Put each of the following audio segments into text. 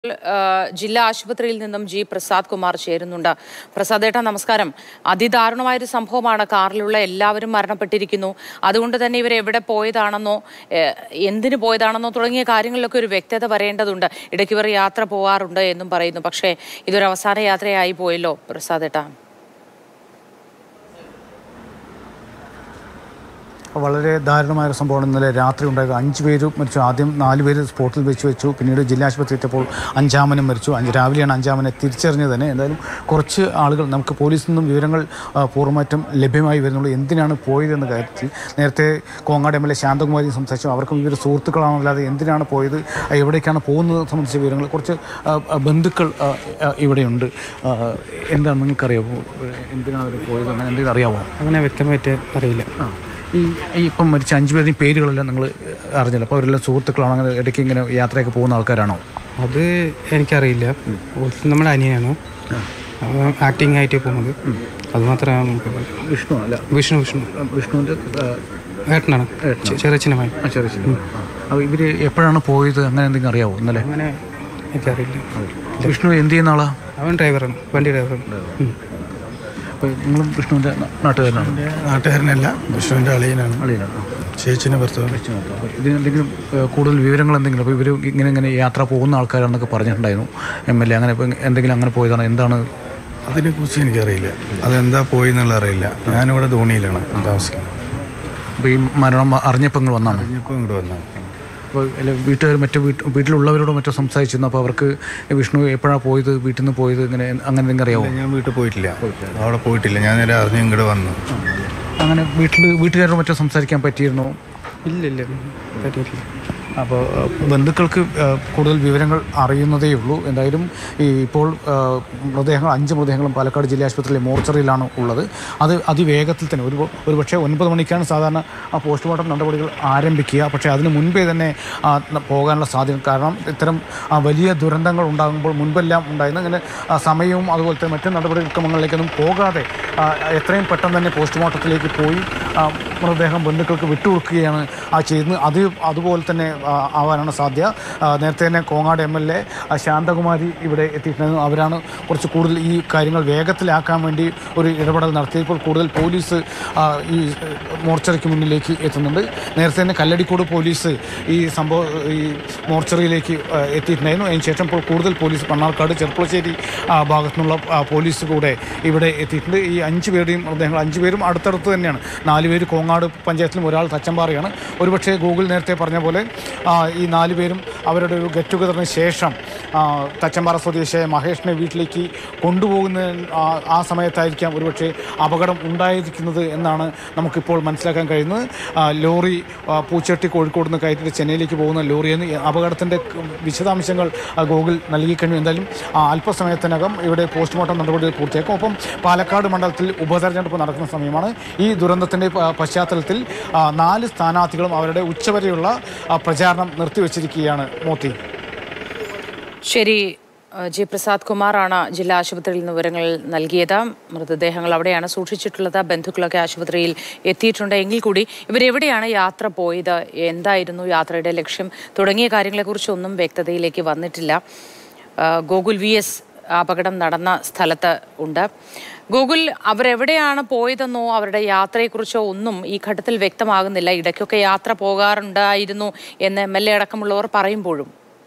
ആ, ജില്ലാ ആശുപത്രിയിൽ നിന്നും ജി പ്രസാദ് കുമാർ ചേരുന്നുണ്ട് പ്രസാദ് ഏട്ടാ നമസ്കാരം അതിദാരുണമായൊരു സംഭവമാണ് കാറിലുള്ള എല്ലാവരും മരണപ്പെട്ടിരിക്കുന്നു അതുകൊണ്ട് തന്നെ ഇവർ എവിടെ പോയതാണെന്നോ ഏ, എന്തിനു പോയതാണെന്നോ തുടങ്ങിയ കാര്യങ്ങളിലൊക്കെ ഒരു വ്യക്തത വരേണ്ടതുണ്ട് ഇടയ്ക്ക് ഇവർ യാത്ര പോകാറുണ്ട് എന്നും പറയുന്നു പക്ഷേ ഇതൊരു അവസാന യാത്രയായി പോയല്ലോ പ്രസാദ് ഏട്ടാ വളരെ ദാരുണമായ ഒരു സംഭവമാണ് ഇന്നലെ രാത്രി ഉണ്ടായത് അഞ്ച് പേര് മരിച്ചു ആദ്യം നാല് പേര് സ്പോട്ടിൽ വെച്ച് വെച്ചു പിന്നീട് ജില്ലാ ആശുപത്രി എത്തിയപ്പോൾ അഞ്ചാമനും മരിച്ചു അഞ്ച് രാവിലെയാണ് അഞ്ചാമനെ തിരിച്ചറിഞ്ഞത് തന്നെ എന്തായാലും കുറച്ച് ആളുകൾ നമുക്ക് പോലീസിൽ നിന്നും വിവരങ്ങൾ ആ, പൂർണ്ണമായിട്ടും ലഭ്യമായി വരുന്നുള്ളൂ എന്തിനാണ് പോയതെന്ന് കാര്യത്തിൽ നേരത്തെ Kongad M L A Santhakumari സംസാരിച്ചു അവർക്കും ഇവർ സുഹൃത്തുക്കളാണല്ലാതെ എന്തിനാണ് പോയത് ആ, എവിടേക്കാണ് പോകുന്നത് സംബന്ധിച്ച വിവരങ്ങൾ കുറച്ച് ആ, ആ, ബന്ധുക്കൾ ആ, ആ, ഇവിടെയുണ്ട് ആ, എന്താണ് നിങ്ങൾക്കറിയാമോ എന്തിനാണ് അവർ പോയത് അങ്ങനെ എന്തെങ്കിലും അറിയാമോ അങ്ങനെ വ്യക്തമായിട്ട് അറിയില്ല ആ. ഈ ഈ ഇപ്പം മരിച്ച അഞ്ചു പേരുടെയും പേരുകളെല്ലാം നിങ്ങൾ അറിഞ്ഞില്ല അപ്പോൾ അവരെല്ലാം സുഹൃത്തുക്കളാണ് അങ്ങനെ ഇടയ്ക്ക് ഇങ്ങനെ യാത്രയൊക്കെ പോകുന്ന ആൾക്കാരാണോ അത് എനിക്കറിയില്ല ഓൾക്ക് നമ്മുടെ അനിയനാണ് ആക്ടിങ് ആയിട്ട് പോകുന്നത് അത് മാത്രമേ നമുക്ക് വിഷ്ണു അല്ല വിഷ്ണു വിഷ്ണു വിഷ്ണുവിൻ്റെ ഏട്ടനാണ് ചെ- ചെറിയച്ഛനുമായി ചെറിയ അപ്പോൾ ഇവർ എപ്പോഴാണ് പോയത് അങ്ങനെ എന്തെങ്കിലും അറിയാമോ ഇന്നലെ അങ്ങനെ എനിക്കറിയില്ല വിഷ്ണു എന്ത് ചെയ്യുന്ന ആളാ അവൻ ഡ്രൈവറാണ് വണ്ടി ഡ്രൈവറാണ് ഉം. അപ്പോൾ നിങ്ങളും വിഷ്ണുവിൻ്റെ നാട്ടുകാരനാണ് നാട്ടുകാരനല്ല വിഷ്ണുവിൻ്റെ അളിയനാണ് അളിയനാണ് ചേച്ചിനെ ഭർത്താവ് അപ്പോൾ ഇതിന് എന്തെങ്കിലും ഏഹ്, കൂടുതൽ വിവരങ്ങൾ എന്തെങ്കിലും അപ്പോൾ ഇവർ ഇങ്ങനെ ഇങ്ങനെ യാത്ര പോകുന്ന ആൾക്കാരാണെന്നൊക്കെ പറഞ്ഞിട്ടുണ്ടായിരുന്നു എം എൽ എ അങ്ങനെ ഇപ്പം എന്തെങ്കിലും അങ്ങനെ പോയതാണ് എന്താണ് അതിനെക്കുറിച്ച് എനിക്കറിയില്ല അതെന്താ പോയി എന്നുള്ള അറിയില്ല ഞാനിവിടെ ധോണിയിലാണ് താമസിക്കുന്നത് അപ്പോൾ ഈ മരണം അറിഞ്ഞപ്പോൾ നിങ്ങൾ വന്നാണ് ഇനിയിപ്പോൾ ഇങ്ങോട്ട് വന്നു അപ്പോൾ അല്ല വീട്ടുകാർ മറ്റു വീട്ട് വീട്ടിലുള്ളവരോട് മറ്റോ സംസാരിച്ചിരുന്നു അപ്പോൾ അവർക്ക് വിഷ്ണു എപ്പോഴാണ് പോയത് വീട്ടിൽ നിന്ന് പോയത് ഇങ്ങനെ അങ്ങനെ എന്തെങ്കിലും അറിയാമോ ഞാൻ വീട്ടിൽ പോയിട്ടില്ല അവിടെ പോയിട്ടില്ല ഞാൻ നേരെ അറിഞ്ഞ് ഇങ്ങോട്ട് വന്നു അങ്ങനെ വീട്ടിൽ വീട്ടുകാരോട് മറ്റോ സംസാരിക്കാൻ പറ്റിയിരുന്നോ ഇല്ല ഇല്ല പറ്റിയിട്ടില്ല അപ്പോൾ ബന്ധുക്കൾക്ക് ആ, കൂടുതൽ വിവരങ്ങൾ അറിയുന്നതേ ഉള്ളൂ എന്തായാലും ഈ ഇപ്പോൾ ആ, മൃതദേഹങ്ങൾ അഞ്ച് മൃതദേഹങ്ങളും പാലക്കാട് ജില്ലാ ആശുപത്രിയിലെ മോർച്ചറിയിലാണ് ഉള്ളത് അത് അതിവേഗത്തിൽ തന്നെ ഒരു ഒരു പക്ഷേ ഒൻപത് മണിക്കാണ് സാധാരണ ആ പോസ്റ്റ്മോർട്ടം നടപടികൾ ആരംഭിക്കുക പക്ഷേ അതിന് മുൻപേ തന്നെ ആ, ന- പോകാനുള്ള സാധ്യത കാരണം ഇത്തരം ആ, വലിയ ദുരന്തങ്ങൾ ഉണ്ടാകുമ്പോൾ മുൻപെല്ലാം ഉണ്ടായിരുന്നു അങ്ങനെ ആ, സമയവും അതുപോലെ തന്നെ മറ്റ് നടപടിക്രമങ്ങളിലേക്കൊന്നും പോകാതെ ആ, എത്രയും പെട്ടെന്ന് തന്നെ പോസ്റ്റ്മോർട്ടത്തിലേക്ക് പോയി ആ, മൃതദേഹം ബന്ധുക്കൾക്ക് വിട്ടുകൊടുക്കുകയാണ് ആ ചെയ്യുന്നത് അത് അതുപോലെ തന്നെ ആ, ആവാനാണ് സാധ്യത ആ, നേരത്തെ തന്നെ Kongad M L A Santhakumari ഇവിടെ എത്തിയിട്ടുണ്ടായിരുന്നു അവരാണ് കുറച്ച് കൂടുതൽ ഈ കാര്യങ്ങൾ വേഗത്തിലാക്കാൻ വേണ്ടി ഒരു ഇടപെടൽ നടത്തിയപ്പോൾ കൂടുതൽ പോലീസ് ആ, ഈ മോർച്ചറിക്ക് മുന്നിലേക്ക് എത്തുന്നുണ്ട് നേരത്തെ തന്നെ കല്ലടിക്കോട് പോലീസ് ഈ സംഭവം ഈ മോർച്ചറിയിലേക്ക് ആ, എത്തിയിട്ടുണ്ടായിരുന്നു അതിന് ശേഷം ഇപ്പോൾ കൂടുതൽ പോലീസ് മണ്ണാർക്കാട് ചെർപ്പളശ്ശേരി ആ, ഭാഗത്തു നിന്നുള്ള ആ, പോലീസ് കൂടെ ഇവിടെ എത്തിയിട്ടുണ്ട് ഈ അഞ്ച് പേരുടെയും മൃതദേഹങ്ങൾ അഞ്ച് പേരും അടുത്തടുത്ത് തന്നെയാണ് നാല് പേര് കോങ്ങാട് പഞ്ചായത്തിലും ഒരാൾ തച്ചമ്പാറയാണ് ഒരുപക്ഷേ ഗൂഗിൾ നേരത്തെ പറഞ്ഞ പോലെ ആ, ഈ നാല് പേരും അവരുടെ ഒരു ഗെറ്റ് ടുഗദറിന് ശേഷം ആ, തച്ചമ്പാറ സ്വദേശിയായ മഹേഷിനെ വീട്ടിലേക്ക് കൊണ്ടുപോകുന്ന ആ, ആ സമയത്തായിരിക്കാം ഒരുപക്ഷെ അപകടം ഉണ്ടായിരിക്കുന്നത് എന്നാണ് നമുക്കിപ്പോൾ മനസ്സിലാക്കാൻ കഴിയുന്നത് ആ, ലോറി ആ, പൂച്ചട്ടി കോഴിക്കോട് നിന്ന് കയറ്റിട്ട് ചെന്നൈയിലേക്ക് പോകുന്ന ലോറിയെന്ന് അപകടത്തിൻ്റെ വിശദാംശങ്ങൾ ആ, ഗൂഗിൾ നൽകിക്കഴിഞ്ഞു എന്തായാലും ആ, അല്പസമയത്തിനകം ഇവിടെ പോസ്റ്റ്മോർട്ടം നടപടികൾ പൂർത്തിയാക്കും ഒപ്പം പാലക്കാട് മണ്ഡലത്തിൽ ഉപതെരഞ്ഞെടുപ്പ് നടക്കുന്ന സമയമാണ് ഈ ദുരന്തത്തിൻ്റെ പ- പശ്ചാത്തലത്തിൽ ആ, നാല് സ്ഥാനാർത്ഥികളും അവരുടെ ഉച്ചവരെയുള്ള ആ, പ്രചാരണം നിർത്തിവെച്ചിരിക്കുകയാണ് മോത്തി ശരി ആ, ജി പ്രസാദ് കുമാറാണ് ജില്ലാ ആശുപത്രിയിൽ നിന്ന് വിവരങ്ങൾ നൽകിയത് മൃതദേഹങ്ങൾ അവിടെയാണ് സൂക്ഷിച്ചിട്ടുള്ളത് ബന്ധുക്കളൊക്കെ ആശുപത്രിയിൽ എത്തിയിട്ടുണ്ട് എങ്കിൽ കൂടി ഇവരെവിടെയാണ് യാത്ര പോയത് എന്തായിരുന്നു യാത്രയുടെ ലക്ഷ്യം തുടങ്ങിയ കാര്യങ്ങളെക്കുറിച്ചൊന്നും വ്യക്തതയിലേക്ക് വന്നിട്ടില്ല ആ, ഗോകുൽ വി എസ് അപകടം നടന്ന സ്ഥലത്ത് ഉണ്ട് ഗൂഗിൾ അവരെവിടെയാണ് പോയതെന്നോ അവരുടെ യാത്രയെക്കുറിച്ചോ ഒന്നും ഈ ഘട്ടത്തിൽ വ്യക്തമാകുന്നില്ല ഇടയ്ക്കൊക്കെ യാത്ര പോകാറുണ്ടായിരുന്നു എന്ന് എം എൽ എ അടക്കമുള്ളവർ പറയുമ്പോഴും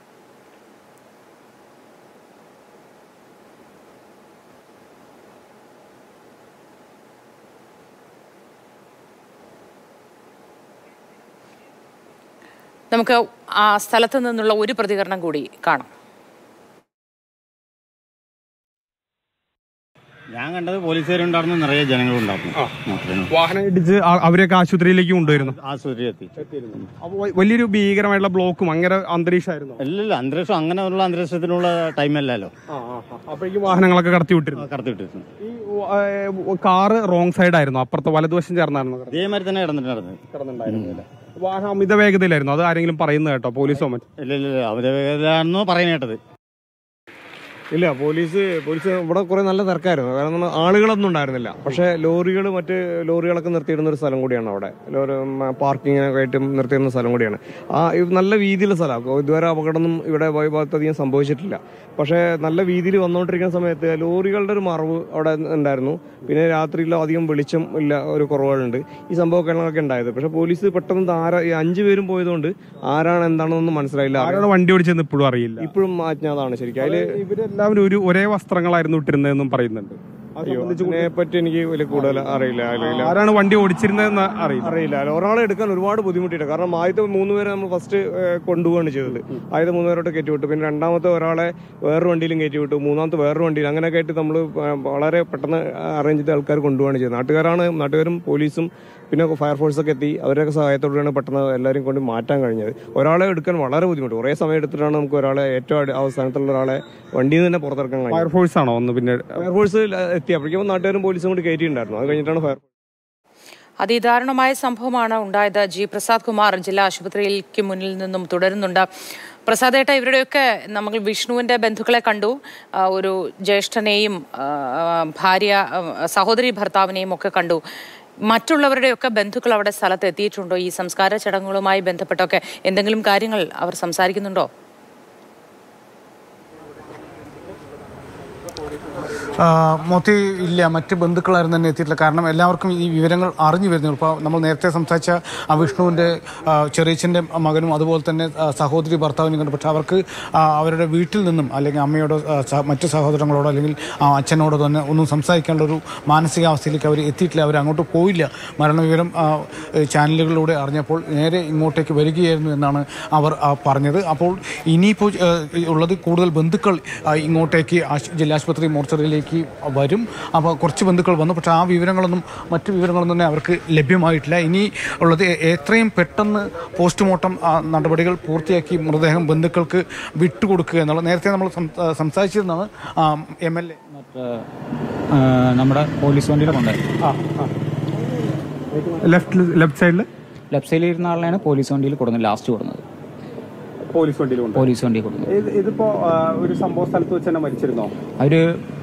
നമുക്ക് ആ സ്ഥലത്ത് നിന്നുള്ള ഒരു പ്രതികരണം കൂടി കാണാം ഞാൻ കണ്ടത് പോലീസുകാരുണ്ടായിരുന്നു നിറയെ ജനങ്ങളുണ്ടായിരുന്നു മാത്രമേ ഉള്ളൂ. വാഹനം ഇടിച്ച് ആ- അവരെയൊക്കെ ആശുപത്രിയിലേക്ക് കൊണ്ടുവരുന്നു ആശുപത്രി എത്തി അപ്പോൾ വ- വലിയൊരു ഭീകരമായിട്ടുള്ള ബ്ലോക്കും അങ്ങനെ അന്തരീക്ഷമായിരുന്നു അല്ലല്ല അന്തരീക്ഷം അങ്ങനെയുള്ള അന്തരീക്ഷത്തിനുള്ള ടൈമല്ലല്ലോ അപ്പോഴേക്കും വാഹനങ്ങളൊക്കെ കടത്തി വിട്ടിരുന്നു കടത്തിവിട്ടിരുന്നു ഈ ഏ, കാറ് റോങ് സൈഡ് ആയിരുന്നു അപ്പുറത്തെ വലതുവശം ചേർന്നായിരുന്നു കിടന്നത്. ഇതേമാതിരി തന്നെ കിടന്നിട്ടുണ്ടായിരുന്നു കിടന്നിട്ടുണ്ടായിരുന്നത് വാഹനം അമിത വേഗതയിലായിരുന്നു അത് ആരെങ്കിലും പറയുന്നത് കേട്ടോ പോലീസോ മറ്റോ ഇല്ല ഇല്ല ഇല്ല അവരെ വേദനാണെന്നോ പറയുന്ന കേട്ടത് ഇല്ല പോലീസ് പോലീസ് ഇവിടെ കുറെ നല്ല തിരക്കായിരുന്നു കാരണം നമ്മൾ ആളുകളൊന്നും ഉണ്ടായിരുന്നില്ല പക്ഷേ ലോറികൾ മറ്റ് ലോറികളൊക്കെ നിർത്തിയിടുന്ന ഒരു സ്ഥലം കൂടിയാണ് അവിടെ ലോറി പാർക്കിങ്ങിനൊക്കെ ആയിട്ട് നിർത്തിയിടുന്ന സ്ഥലം കൂടിയാണ് ആ ഇത് നല്ല വീതിയുള്ള സ്ഥലമാണ് ഇതുവരെ അപകടമൊന്നും ഇവിടെ പോയ ഭാഗത്ത് അധികം സംഭവിച്ചിട്ടില്ല പക്ഷേ നല്ല വീതിയിൽ വന്നുകൊണ്ടിരിക്കുന്ന സമയത്ത് ലോറികളുടെ ഒരു മറവ് അവിടെ ഉണ്ടായിരുന്നു പിന്നെ രാത്രിയിൽ അധികം വെളിച്ചം ഇല്ല ഒരു കുറവുകളുണ്ട് ഈ സംഭവങ്ങളൊക്കെ ഉണ്ടായത് പക്ഷേ പോലീസ് പെട്ടെന്ന് ആരാ ഈ അഞ്ചു പേരും പോയതുകൊണ്ട് ആരാണ് എന്താണെന്നൊന്നും മനസ്സിലായില്ല ആരാണ് വണ്ടി ഓടിച്ചെന്ന് ഇപ്പോഴും അറിയില്ല ഇപ്പോഴും അജ്ഞാതാണ് ശരിക്കും അതില് ഇവരെല്ലാവരും ഒരു ഒരേ വസ്ത്രങ്ങളായിരുന്നു ഇട്ടിരുന്നതെന്നും പറയുന്നുണ്ട് അത് അയ്യോ സംബന്ധിച്ച് അതിനെ പറ്റി എനിക്ക് വലിയ കൂടുതൽ അറിയില്ല അറിയില്ല ആരാണ് വണ്ടി ഓടിച്ചിരുന്നതെന്ന് അറിയില്ല അറിയില്ല ഒരാളെ എടുക്കാൻ ഒരുപാട് ബുദ്ധിമുട്ടിയിട്ട് കാരണം ആദ്യത്തെ മൂന്ന് പേരെ നമ്മൾ ഫസ്റ്റ് കൊണ്ടുപോവാണ് ചെയ്തത് ആദ്യത്തെ മൂന്ന് പേരോട്ട് കയറ്റി വിട്ടു പിന്നെ രണ്ടാമത്തെ ഒരാളെ വേറൊരു വണ്ടിയിലും കയറ്റി വിട്ടു മൂന്നാമത്തെ വേറൊരു വണ്ടിയിൽ അങ്ങനെയൊക്കെ ആയിട്ട് നമ്മൾ വളരെ പെട്ടെന്ന് അറേഞ്ച് ചെയ്ത ആൾക്കാർ കൊണ്ടുപോവാണ് ചെയ്തത് നാട്ടുകാരാണ് നാട്ടുകാരും പോലീസും പിന്നെ ഫയർഫോഴ്സ് ഒക്കെ എത്തി അവരൊക്കെ സഹായത്തോടെയാണ് പെട്ടെന്ന് എല്ലാവരും കൊണ്ട് മാറ്റാൻ കഴിഞ്ഞത് ഒരാളെ എടുക്കാൻ വളരെ ബുദ്ധിമുട്ട് കുറേ സമയം എടുത്തിട്ടാണ് നമുക്ക് ഒരാളെ ഏറ്റവും അടി- അവസാനത്തുള്ള ഒരാളെ വണ്ടിയിൽ നിന്ന് തന്നെ പുറത്തിറക്കാൻ കഴിഞ്ഞത് ഫയർഫോഴ്സ് ആണോ ഒന്ന് പിന്നെ ഫയർഫോഴ്സ് എത്തി അപ്പോഴേക്കും നാട്ടുകാരും പോലീസും കൂടി കയറ്റിയിട്ടുണ്ടായിരുന്നു അത് കഴിഞ്ഞിട്ടാണ് ഫയർ അതിദാരുണമായ സംഭവമാണ് ഉണ്ടായത് ജി പ്രസാദ് കുമാർ ജില്ലാ ആശുപത്രിയിലേക്ക് മുന്നിൽ നിന്നും തുടരുന്നുണ്ട് പ്രസാദ് ഏട്ട ഇവരുടെയൊക്കെ നമ്മൾ വിഷ്ണുവിന്റെ ബന്ധുക്കളെ കണ്ടു ആ, ഒരു ജ്യേഷ്ഠനെയും ആ, ഭാര്യ ആ, സഹോദരി ഭർത്താവിനെയും ഒക്കെ കണ്ടു മറ്റുള്ളവരുടെയൊക്കെ ബന്ധുക്കൾ അവിടെ സ്ഥലത്ത് എത്തിയിട്ടുണ്ടോ ഈ സംസ്കാര ചടങ്ങുകളുമായി ബന്ധപ്പെട്ടൊക്കെ എന്തെങ്കിലും കാര്യങ്ങൾ അവർ സംസാരിക്കുന്നുണ്ടോ ആ, മോത്തി ഇല്ല മറ്റ് ബന്ധുക്കളാരും തന്നെ എത്തിയിട്ടില്ല കാരണം എല്ലാവർക്കും ഈ വിവരങ്ങൾ അറിഞ്ഞു വരുന്നു ഇപ്പോൾ നമ്മൾ നേരത്തെ സംസാരിച്ച ആ വിഷ്ണുവിൻ്റെ ചെറിയച്ഛൻ്റെ മകനും അതുപോലെ തന്നെ ആ, സഹോദരി ഭർത്താവിനും കണ്ടു പക്ഷേ അവർക്ക് ആ, അവരുടെ വീട്ടിൽ നിന്നും അല്ലെങ്കിൽ അമ്മയോടോ ആ, സ- മറ്റ് സഹോദരങ്ങളോടോ അല്ലെങ്കിൽ ആ, അച്ഛനോടോ തന്നെ ഒന്നും സംസാരിക്കാനുള്ള ഒരു മാനസികാവസ്ഥയിലേക്ക് അവർ എത്തിയിട്ടില്ല അവർ അങ്ങോട്ട് പോയില്ല മരണവിവരം ആ, ചാനലുകളിലൂടെ അറിഞ്ഞപ്പോൾ നേരെ ഇങ്ങോട്ടേക്ക് വരികയായിരുന്നു എന്നാണ് അവർ ആ, പറഞ്ഞത് അപ്പോൾ ഇനിയിപ്പോൾ ആ, ഉള്ളത് കൂടുതൽ ബന്ധുക്കൾ ആ, ഇങ്ങോട്ടേക്ക് ആശ്- ജില്ലാശുപത്രി മോർച്ചറിയിലേക്ക് വരും അപ്പോൾ കുറച്ച് ബന്ധുക്കൾ വന്നു പക്ഷേ ആ വിവരങ്ങളൊന്നും മറ്റു വിവരങ്ങളൊന്നും തന്നെ അവർക്ക് ലഭ്യമായിട്ടില്ല ഇനി ഉള്ളത് എ- എത്രയും പെട്ടെന്ന് പോസ്റ്റ്മോർട്ടം ആ, നടപടികൾ പൂർത്തിയാക്കി മൃതദേഹം ബന്ധുക്കൾക്ക് വിട്ടുകൊടുക്കുക എന്നുള്ളത് നേരത്തെ നമ്മൾ സം- ആ, സംസാരിച്ചിരുന്നതാണ് എം എൽ എ ആ, നമ്മുടെ പോലീസ് വണ്ടിയുടെ കൊണ്ടായി ലെഫ്റ്റ് ലെഫ്റ്റ് സൈഡിൽ ലെഫ്റ്റ് സൈഡിൽ ഇരുന്ന ആളിനെയാണ് പോലീസ് വണ്ടിയിൽ കൊടുക്കുന്നത് ലാസ്റ്റ് കൊടുക്കുന്നത് പോലീസ് വണ്ടിയിലുണ്ട് പോലീസ് വണ്ടി കൊടുക്കുന്നത് ഇത് ഇതിപ്പോ ആ, ഒരു സംഭവ സ്ഥലത്ത് വെച്ച് തന്നെ മരിച്ചിരുന്നോ അവർ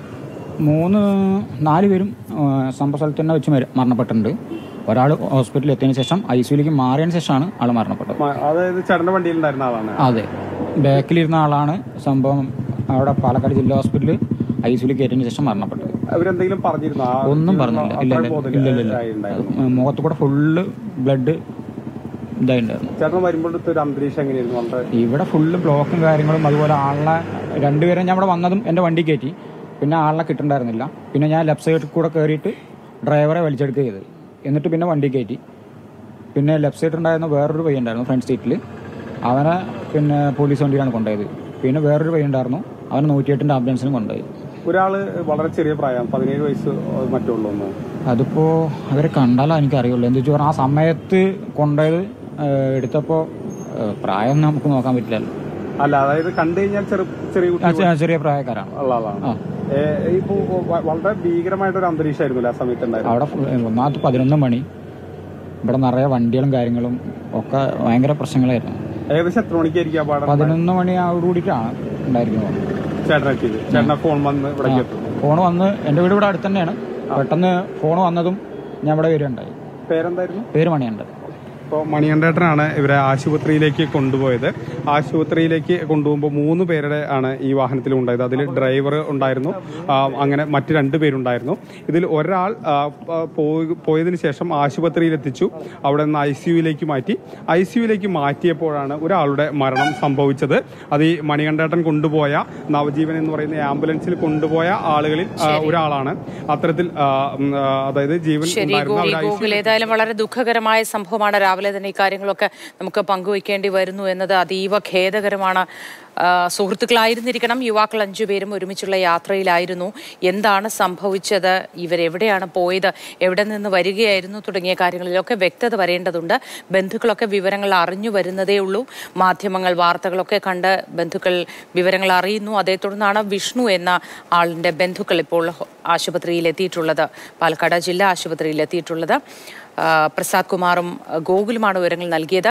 മൂന്ന് നാല് പേരും ആ, സംഭവ സ്ഥലത്ത് തന്നെ വെച്ച് മര- മരണപ്പെട്ടിട്ടുണ്ട് ഒരാൾ ഹോസ്പിറ്റലിൽ എത്തിയതിനു ശേഷം ഐ സിയിലേക്ക് മാറിയതിന് ശേഷമാണ് ആൾ മരണപ്പെട്ടത് മ- അതായത് ചേട്ടന്റെ വണ്ടിയിലുണ്ടായിരുന്ന ആളാണ് അതെ ബാക്കിലിരുന്ന ആളാണ് സംഭവം അവിടെ പാലക്കാട് ജില്ലാ ഹോസ്പിറ്റലിൽ ഐ സിയിൽ കയറ്റിയതിന് ശേഷം മരണപ്പെട്ടത് അവരെന്തെങ്കിലും പറഞ്ഞിരുന്നോ ആ ഒന്നും ജീവിതം പറഞ്ഞില്ല ഇല്ല അത്രയും ഇല്ല ബോധം ഇല്ല ഇല്ല ആയിട്ടുണ്ടായിരുന്നു. ഇല്ല മുഖത്ത് കൂടെ ഫുള്ള് ബ്ലഡ് ഇതായിട്ടുണ്ടായിരുന്നു ചേട്ടൻ വരുമ്പോഴത്തെ ഒരു അന്തരീക്ഷം എങ്ങനെയായിരുന്നു വളരെ ഇവിടെ ഫുള്ള് ബ്ലോക്കും കാര്യങ്ങളും അതുപോലെ ആളിനെ രണ്ടുപേരും ഞാൻ ഇവിടെ വന്നതും എൻ്റെ വണ്ടി കയറ്റി പിന്നെ ആളിനെ കിട്ടുന്നുണ്ടായിരുന്നില്ല പിന്നെ ഞാൻ ലെഫ്റ്റ് സൈഡിൽ കൂടെ കയറിയിട്ട് ഡ്രൈവറെ വലിച്ചെടുക്കുക ചെയ്തത് എന്നിട്ട് പിന്നെ വണ്ടി കയറ്റി പിന്നെ ലെഫ്റ്റ് സൈഡിൽ ഉണ്ടായിരുന്ന വേറൊരു പയ്യൻ ഉണ്ടായിരുന്നു ഫ്രണ്ട് സീറ്റിൽ അവനെ പിന്നെ പോലീസ് വണ്ടിയിലാണ് കൊണ്ടുപോയത് പിന്നെ വേറൊരു പയ്യൻ ഉണ്ടായിരുന്നു അവനെ നൂറ്റിയെട്ടിൻ്റെ ആംബുലൻസിനും കൊണ്ടുപോയി ഒരാള് വളരെ ചെറിയ പ്രായം പതിനേഴ് വയസ്സ് മറ്റേ ഉള്ളൂ ഒന്ന് അതിപ്പോൾ അവരെ കണ്ടാലോ എനിക്കറിയുള്ളൂ എന്താ വെച്ചാൽ ആ സമയത്ത് കൊണ്ടുപോയത് ഏഹ്, എടുത്തപ്പോൾ ഏഹ്, പ്രായം നമുക്ക് നോക്കാൻ പറ്റില്ലല്ലോ അല്ല അതായത് കണ്ടു കഴിഞ്ഞാൽ ചെറു ചെറിയ ആ, കുട്ടി ചെ- ചെറിയ പ്രായക്കാരാണ് ഉള്ള ആളാണ് ആ ഏ, ഇപ്പൊ വ- വളരെ ഭീകരമായിട്ടൊരു അന്തരീക്ഷമായിരുന്നില്ല ആ സമയത്ത് ഉണ്ടായിരുന്നു അവിടെ ഫുൾ- ഒന്നാമത് പതിനൊന്ന് മണി ഇവിടെ നിറയെ വണ്ടികളും കാര്യങ്ങളും ഒക്കെ ഭയങ്കര പ്രശ്നങ്ങളായിരുന്നു ഏകദേശം എത്ര മണിക്കായിരിക്കും അപകടം പതിനൊന്ന് മണിയോട് കൂടിയിട്ടാണ് ഉണ്ടായിരിക്കുന്നത് ചേട്ടനെത്തിയത് ചേട്ടനെ ഫോൺ വന്ന് ഇവിടേക്ക് എത്തും ഫോൺ വന്ന് എൻ്റെ വീട് ഇവിടെ അടുത്ത് തന്നെയാണ് പെട്ടെന്ന് ഫോൺ വന്നതും ഞാൻ ഇവിടെ വരികയുണ്ടായി പേരെന്തായിരുന്നു പേര് മണിയുണ്ട് ഇപ്പോൾ മണികണ്ഠേട്ടനാണ് ഇവരെ ആശുപത്രിയിലേക്ക് കൊണ്ടുപോയത് ആശുപത്രിയിലേക്ക് കൊണ്ടുപോകുമ്പോൾ മൂന്ന് പേരുടെ ആണ് ഈ വാഹനത്തിൽ ഉണ്ടായത് അതിൽ ഡ്രൈവർ ഉണ്ടായിരുന്നു ആ, അങ്ങനെ മറ്റ് രണ്ട് പേരുണ്ടായിരുന്നു ഇതിൽ ഒരാൾ ആ, പ- പോയി- പോയതിനു ശേഷം ആശുപത്രിയിൽ എത്തിച്ചു അവിടെ നിന്ന് ഐ സിയുയിലേക്ക് മാറ്റി ഐ സിയുയിലേക്ക് മാറ്റിയപ്പോഴാണ് ഒരാളുടെ മരണം സംഭവിച്ചത് അത് ഈ മണികണ്ഠേട്ടൻ കൊണ്ടുപോയ നവജീവൻ എന്ന് പറയുന്ന ആംബുലൻസിൽ കൊണ്ടുപോയ ആളുകളിൽ ആ, ഒരാളാണ് അത്തരത്തിൽ ആ, ഉം, ആ, അതായത് ജീവൻ ശരി ഉണ്ടായിരുന്ന ഗോകുൽ ഒരു ICU ഗോകുൽ ഏതായാലും വളരെ ദുഃഖകരമായ സംഭവമാണ് രാവിലെ തന്നെ ഈ കാര്യങ്ങളൊക്കെ നമുക്ക് പങ്കുവയ്ക്കേണ്ടി വരുന്നു എന്നത് അതീവ ഖേദകരമാണ് ആ, സുഹൃത്തുക്കളായിരുന്നിരിക്കണം യുവാക്കൾ അഞ്ചുപേരും ഒരുമിച്ചുള്ള യാത്രയിലായിരുന്നു എന്താണ് സംഭവിച്ചത് ഇവരെവിടെയാണ് പോയത് എവിടെ നിന്ന് വരികയായിരുന്നു തുടങ്ങിയ കാര്യങ്ങളിലൊക്കെ വ്യക്തത വരേണ്ടതുണ്ട് ബന്ധുക്കളൊക്കെ വിവരങ്ങൾ അറിഞ്ഞു വരുന്നതേ ഉള്ളൂ മാധ്യമങ്ങൾ വാർത്തകളൊക്കെ കണ്ട് ബന്ധുക്കൾ വിവരങ്ങൾ അറിയുന്നു അതേ തുടർന്നാണ് വിഷ്ണു എന്ന ആളിൻ്റെ ബന്ധുക്കൾ ഇപ്പോൾ ഹോ- ആശുപത്രിയിൽ എത്തിയിട്ടുള്ളത് പാലക്കാട് ജില്ലാ ആശുപത്രിയിൽ എത്തിയിട്ടുള്ളത് ആ, പ്രസാദ് കുമാറും ആ, ഗോകുലുമാണ് വിവരങ്ങൾ നൽകിയത്